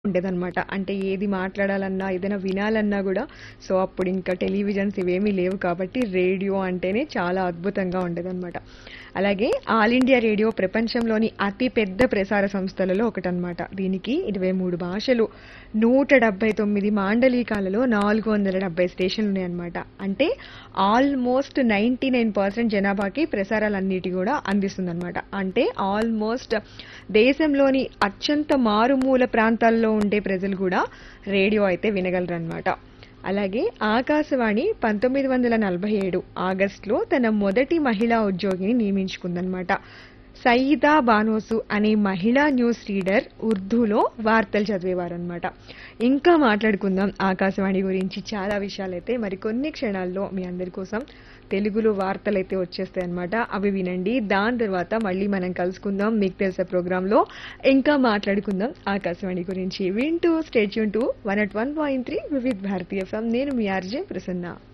ఉండేదనమాట. అంటే ఏది మాట్లాడాలన్నా, ఏదైనా వినాలన్నా గూడా సో, అప్పుడింకా టెలివిజన్స్ ఇవేమీ లేవు కాబట్టి రేడియో అంటేనే చాలా అద్భుతంగా ఉండేదనమాట. అలాగే ఆల్ ఇండియా రేడియో ప్రపంచంలోని అతి పెద్ద ప్రసార సంస్థలలో ఒకటనమాట. దీనికి 23 భాషలు, 179 మాండలికాలలో 470 స్టేషన్లున్నాయన్నమాట. అంటే ఆల్మోస్ట్ 99% జనాభాకి ప్రసారాలన్నిటి గూడా అందిస్తుందనమాట. అంటే ఆల్మోస్ట్ దేశంలోని అత్యంత మారుమూల ప్రాంతాల్లో ఉండే ప్రజలు గూడా రేడియో అయితే వినగలరనమాట. అలాగే ఆకాశవాణి 1947 ఆగస్టులో తన మొదటి మహిళా ఉద్యోగిని నియమించుకుందనమాట. సయీదా బానోసు అనే మహిళా న్యూస్ రీడర్ ఉర్దూలో వార్తలు చదివేవారనమాట. ఇంకా మాట్లాడుకుందాం ఆకాశవాణి గురించి చాలా విషయాలైతే మరికొన్ని క్షణాల్లో మీ అందరి కోసం తెలుగులో వార్తలైతే వచ్చేస్తాయన్నమాట. అవి వినండి. దాని తర్వాత మళ్ళీ మనం కలుసుకుందాం. మీకు తెలుసా ప్రోగ్రాంలో ఇంకా మాట్లాడుకుందాం ఆకాశవాణి గురించి. వింటూ stay tune to 101.3 Vividh Bharati FM. నేను మీ ఆర్జే ప్రసన్న.